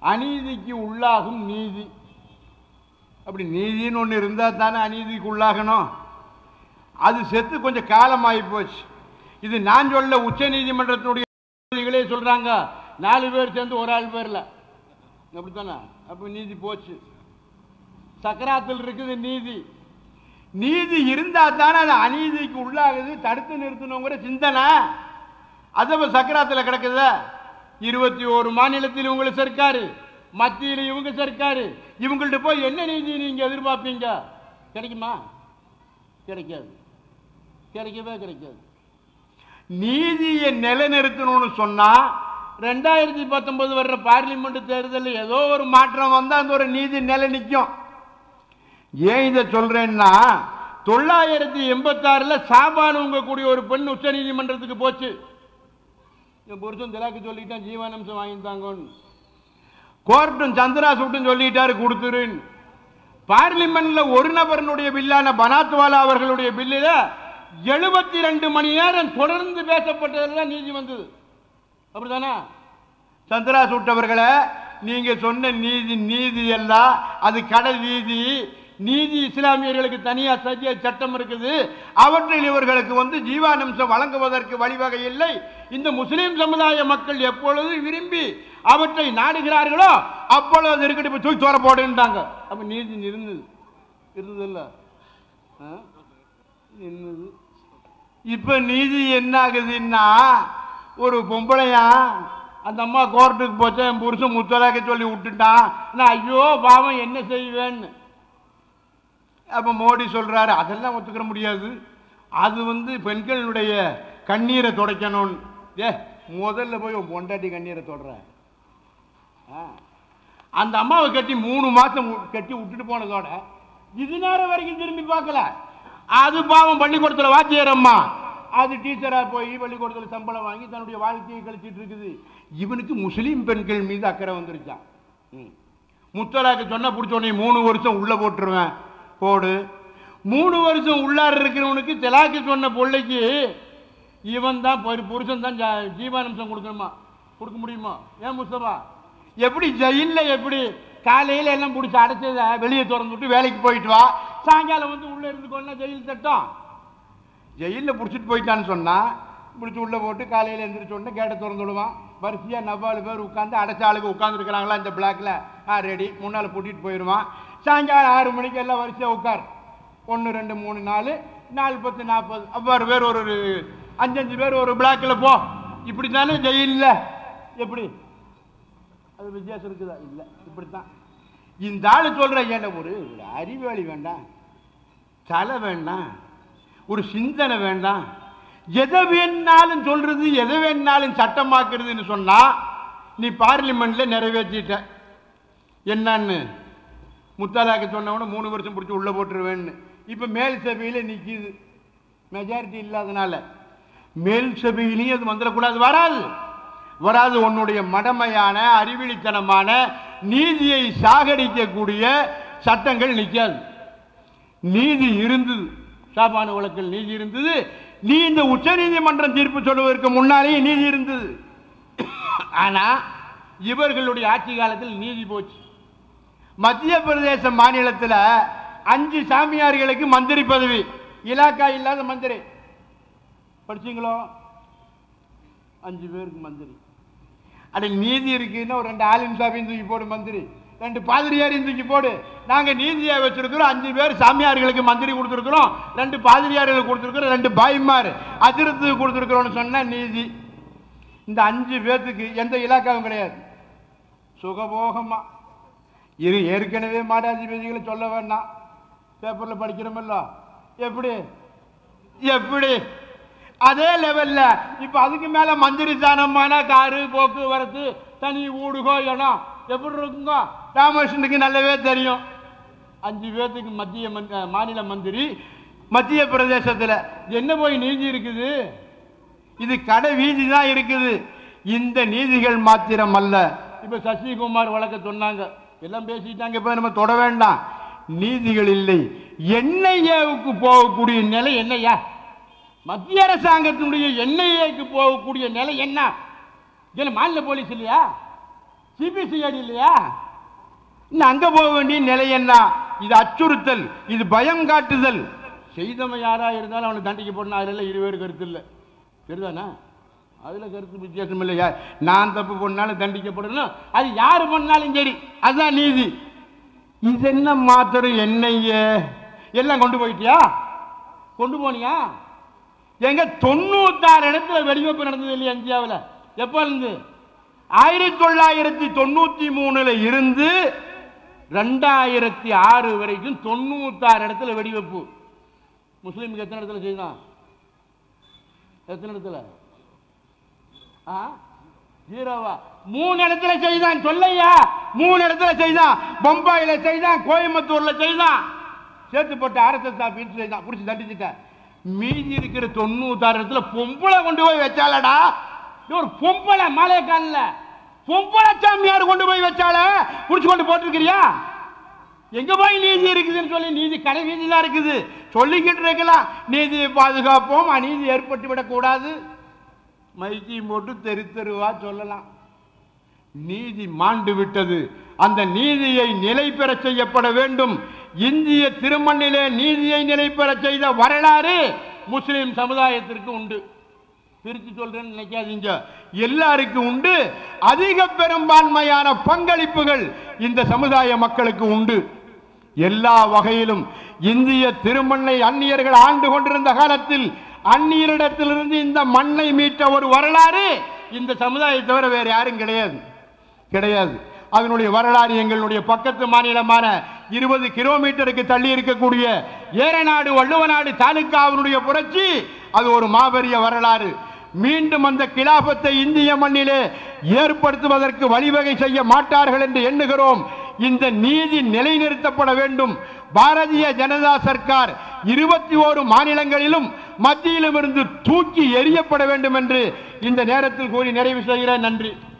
அநீதிக்கு உள்ளாகும் நீதி அப்படி நீதின்னு ஒன்று இருந்தால் தானே அநீதிக்கு உள்ளாகணும் அது செத்து கொஞ்சம் காலமாகி போச்சு இது நான் சொல்ல உச்ச நீதிமன்றத்தினுடைய நீதிகளே சொல்றாங்க நாலு பேர் சேர்ந்து ஒரு ஆள் பேர்ல அப்படித்தானே அப்போ நீதி போச்சு சக்கராத்தில் இருக்குது நீதி நீதி இருந்தா தானே அது அநீதிக்கு உள்ளாகுது தடுத்து நிறுத்தணுங்கிற சிந்தனை அது இப்ப சக்கராத்தில் கிடக்குதா இருபத்தி ஒரு மாநிலத்தில் இவங்க சர்க்காரு மத்தியில் இவங்க சர்க்காரு இவங்கள்ட்ட போய் என்ன நீதி நீங்க எதிர்பார்ப்பீங்க கிடைக்குமா கிடைக்காது கிடைக்கவே கிடைக்காது நீதியை நிலைநிறுத்தணும்னு சொன்னா ரெண்டாயிரத்தி பத்தொன்பது வர்ற பார்லிமெண்ட் தேர்தலில் ஏதோ ஒரு மாற்றம் வந்தா அந்த ஒரு நீதி நிலை நிற்கும் ஏன் இதை சொல்றேன்னா தொள்ளாயிரத்தி எண்பத்தாறுல சாபானுங்க கூடிய ஒரு பெண் உச்ச நீதிமன்றத்துக்கு போச்சு என் புருஷன் திலாக்கு சொல்லிட்டான் ஜீவானம்சம் வாங்கித்தாங்கன்னு கோர்ட்டும் சந்திரா சூட்டும் சொல்லிட்டாரு கொடுத்துருன்னு பார்லிமெண்ட்ல ஒரு நபரினுடைய பில்லான பனாத்வாலா அவர்களுடைய பில்லில் எழுபத்தி ரெண்டு மணி நேரம் தொடர்ந்து பேசப்பட்டதில் தான் நீதி வந்தது அப்படிதானே சந்திரா சூட்டவர்களை நீங்க சொன்ன நீதி நீதி அல்ல அது கடை வீதி நீதி இஸ்லாமியர்களுக்கு தனியா சத்திய சட்டம் இருக்குது அவற்றில் இவர்களுக்கு வந்து ஜீவானம்சம் வழங்குவதற்கு வழிவகை இல்லை இந்த முஸ்லிம் சமுதாய மக்கள் எப்பொழுது விரும்பி அவற்றை நாடுகிறார்களோ அப்பொழுது அது இருக்கட்டும் இப்ப தூக்கி தோற போடுன்றாங்க அப்ப நீதி இருந்தது இருந்தது இல்ல இருந்தது இப்ப நீதி என்ன ஆகுதுன்னா ஒரு பொம்பளையா அந்த அம்மா கோர்ட்டுக்கு போச்சா என் புருஷன் முத்தலாக்க சொல்லி விட்டுட்டான் நான் ஐயோ பாவம் என்ன செய்வேன்னு அப்ப மோடி சொல்றாரு அதெல்லாம் ஒத்துக்கிற முடியாது அது வந்து பெண்களுடைய கண்ணீரை துடைக்கணும்னு ஏ முதல்ல போய் உன் பொண்டாட்டி கண்ணீரை தொடர அந்த அம்மாவை கட்டி மூணு மாசம் உ- கட்டி விட்டுட்டு போனதோட இது நேரம் வரைக்கும் திரும்பி பார்க்கல அது பாவம் பள்ளிக்கூடத்தில் வாத்தியார் அம்மா அது டீச்சரா போய் பள்ளிக்கூடத்தில் சம்பளம் வாங்கி தன்னுடைய வாழ்க்கையை கழிச்சிட்டு இருக்குது இவனுக்கு முஸ்லீம் பெண்கள் மீது அக்கறை வந்துருச்சான் ம். முத்தலாக்கு சொன்ன பிடிச்ச உடனே மூணு வருஷம் உள்ள போட்டுருவேன் போடு மூணு வருஷம் உள்ளார இருக்கிறவனுக்கு தெலாக்கு சொன்ன பிள்ளைக்கு இவன் தான் பொரு- புருஷன் தான் ஜா- ஜீவானம்சம் கொடுக்கணுமா கொடுக்க முடியுமா ஏன் முஸ்தபா எப்படி ஜெயில்ல எப்படி காலையில எல்லாம் பிடிச்சி அடைச்சத வெளியே திறந்து விட்டு வேலைக்கு போயிட்டு வா சாயங்காலம் வந்து உள்ள இருந்துக்கோன்னா ஜெயில் சட்டம் ஜெயிலில் பிடிச்சிட்டு போயிட்டான்னு சொன்னா பிடிச்சி உள்ள போட்டு காலையில் எந்திரிச்ச உடனே கேட்டை திறந்து விடுவான் வரிசையா நவ்வாலு பேர் உட்காந்து அடைச்ச ஆளுக்கு உட்காந்துருக்கிறாங்களா இந்த பிளாக்ல ஆ ரெடி முன்னால் கூட்டிட்டு போயிடுவான் சாயங்காலம் ஆறு மணிக்கு எல்லாம் வரிசையா உட்கார் ஒன்று ரெண்டு மூணு நாலு நாலு பத்து நாற்பது அவ்வாறு பேர் ஒரு ஒரு அஞ்சஞ்சு பேர் ஒரு பிளாக்ல போ இப்படி தானே ஜெயிலில் எப்படி அது வித்தியாசம் இருக்குதா இல்லை இப்படித்தான் இந்த ஆளு சொல்ற என்ன ஒரு ஒரு அறிவாளி வேண்டாம் தலை வேண்டாம் ஒரு சிந்தனை வேண்டாம் எதை வேணாலும் சொல்றது எதை வேணாலும் சட்டமாக்குறதுன்னு சொன்னா நீ பார்லிமெண்ட்ல நிறைவேற்றிட்ட என்னன்னு முத்தாலாக்கு சொன்னவன மூணு வருஷம் பிடிச்சி உள்ள போட்டுருவேன்னு இப்ப மேல் சபையில நிக்குது மெஜாரிட்டி இல்லாதனால மேல் சபையிலையும் அது வந்துடக்கூடாது வராது வராது உன்னுடைய மடமையான அறிவிலித்தனமான நீதியை சாகடிக்கக்கூடிய சட்டங்கள் நிற்காது நீதி இருந்தது சாபான வழக்கில் நீதி இருந்தது நீ இந்த உச்ச நீதிமன்றம் தீர்ப்பு சொல்வதற்கு முன்னாலேயே நீதி இருந்தது ஆனா இவர்களுடைய ஆட்சி காலத்தில் நீதி போச்சு மத்திய பிரதேச மாநிலத்தில் அஞ்சு சாமியார்களுக்கு மந்திரி பதவி இலாக்கா இல்லாத மந்திரி படிச்சீங்களோ அஞ்சு பேருக்கு மந்திரி அட நீதி இருக்குன்னா ஒரு ரெண்டு ஆலிம் சாமியும் தூக்கி போடு மந்திரி ரெண்டு பாதிரியாரையும் தூக்கி போடு நாங்க நீதியா வச்சிருக்கிறோம் அஞ்சு பேர் சாமியார்களுக்கு மந்திரி கொடுத்துருக்குறோம் ரெண்டு பாதிரியார்களுக்கு கொடுத்துருக்குறோம் ரெண்டு பாய்மார் அதிர்த்து கொடுத்துருக்குறோம்னு சொன்னா நீதி இந்த அஞ்சு பேர்த்துக்கு எந்த இலாக்காவும் கிடையாது சுகபோகமா இது ஏற்கனவே மாடாதிபதிகளை சொல்ல வேண்டாம் பேப்பர்ல படிக்கிறோமல்ல எப்படி எப்படி அதே லெவல்ல இப்ப அதுக்கு மேல மந்திரி ஸ்தானமான காரு போக்குவரத்து தனி ஊடுகோ இடம் எப்படி இருக்குங்க ராமகிருஷ்ணனுக்கு நல்லாவே தெரியும் அஞ்சு பேர்த்துக்கு மத்திய மந்த்- அஹ் மாநில மந்திரி மத்திய பிரதேசத்துல என்ன போய் நீதி இருக்குது இது கடை வீதி தான் இருக்குது இந்த நீதிகள் மாத்திரம் அல்ல இப்ப சசிகுமார் வழக்க சொன்னாங்க எல்லாம் பேசிட்டாங்க இப்ப நம்ம தொட வேண்டாம் நீதிகள் இல்லை என்ஐஏவுக்கு போகக்கூடிய நிலை என்னையா மத்திய அரசாங்கத்தினுடைய என்ஐஏக்கு போகக்கூடிய நிலை என்ன என்ன மாநில போலீஸ் இல்லையா சிபிசிஐடி இல்லையா இன்னும் அங்க போக வேண்டிய நிலை என்ன இது அச்சுறுத்தல் இது பயம் காட்டுதல் செய்தவன் யாரா இருந்தாலும் அவனை தண்டிக்கப்படணும் அதில் இருவேறு கருத்து இல்லை சரிதானே அதுல கருத்து வித்தியாசம் இல்லையா நான் தப்பு பண்ணாலும் தண்டிக்கப்படணும் அது யாரு பண்ணாலும் சரி அதுதான் நீதி இது என்ன மாத்திரம் என்னைய எல்லாம் கொண்டு போயிட்டியா கொண்டு போனியா எங்க தொண்ணூத்தாறு இடத்துல வெடிவெப்பு நடந்தது இல்லையா இந்தியாவில் எப்போ இருந்து ஆயிரத்தி தொள்ளாயிரத்தி தொண்ணூத்தி மூணுல இருந்து ரெண்டாயிரத்தி ஆறு வரைக்கும் தொண்ணூத்தாறு இடத்துல வெடிவெப்பு முஸ்லீமுக்கு எத்தனை இடத்துல செய்தான் எத்தனை இடத்துல ஆ ஜீரோவா மூணு இடத்துல செய்தான் சொல்லையா மூணு இடத்துல செய்தான் பம்பாயில செய்தான் கோயம்புத்தூர்ல செய்தான் சேர்த்து போட்டு ஆர்எஸ்எஸ் ஆபீஸ் செய்தான் புடிச்சு தண்டிச்சுட்டேன் மீதி இருக்கிற தொண்ணூத்தாறு இடத்துல பொம்பளை கொண்டு போய் வச்சாலடா இது ஒரு பொம்பளை மலைக்கால பொம்பளை சாமியார் கொண்டு போய் வச்சால புடிச்சு கொண்டு போட்டிருக்கிறியா எங்க போய் நீதி இருக்குதுன்னு சொல்லி நீதி கடை வீதியில இருக்குது சொல்லிக்கிட்டு இருக்கலாம் நீதியை பாதுகாப்போம் அநீதி ஏற்பட்டு விடக்கூடாது மைக்கையும் போட்டு தெரு தெருவா சொல்லலாம் நீதி மாண்டு விட்டது அந்த நீதியை நிலை பெற செய்யப்பட வேண்டும் இந்திய திருமண்ணிலே நீதியை நிலை பெற செய்த வரலாறு முஸ்லிம் சமுதாயத்திற்கு உண்டு பிரித்து சொல்றேன்னு நினைக்காதீங்க எல்லாருக்கும் உண்டு அதிக பெரும்பான்மையான பங்களிப்புகள் இந்த சமுதாய மக்களுக்கு உண்டு எல்லா வகையிலும் இந்திய திருமண்ணை அந்நியர்கள் ஆண்டு கொண்டிருந்த காலத்தில் அந்நியரிடத்திலிருந்து இந்த மண்ணை மீட்ட ஒரு வரலாறு இந்த சமுதாயத்தை தவிர வேற யாரும் கிடையாது கிடையாது அதனுடைய வரலாறு எங்களுடைய பக்கத்து மாநிலமான இருபது கிலோமீட்டருக்கு தள்ளி இருக்கக்கூடிய ஏரநாடு வள்ளுவநாடு தாலுக்காவினுடைய புரட்சி அது ஒரு மாபெரிய வரலாறு மீண்டும் அந்த கிலாபத்தை இந்திய மண்ணிலே ஏற்படுத்துவதற்கு வழிவகை செய்ய மாட்டார்கள் என்று எண்ணுகிறோம் இந்த நீதி நிலைநிறுத்தப்பட வேண்டும் பாரதிய ஜனதா சர்க்கார் இருபத்தி ஓரு மாநிலங்களிலும் மத்தியிலும் இருந்து தூக்கி எறியப்பட வேண்டும் என்று இந்த நேரத்தில் கூறி நிறைவு செய்கிறேன் நன்றி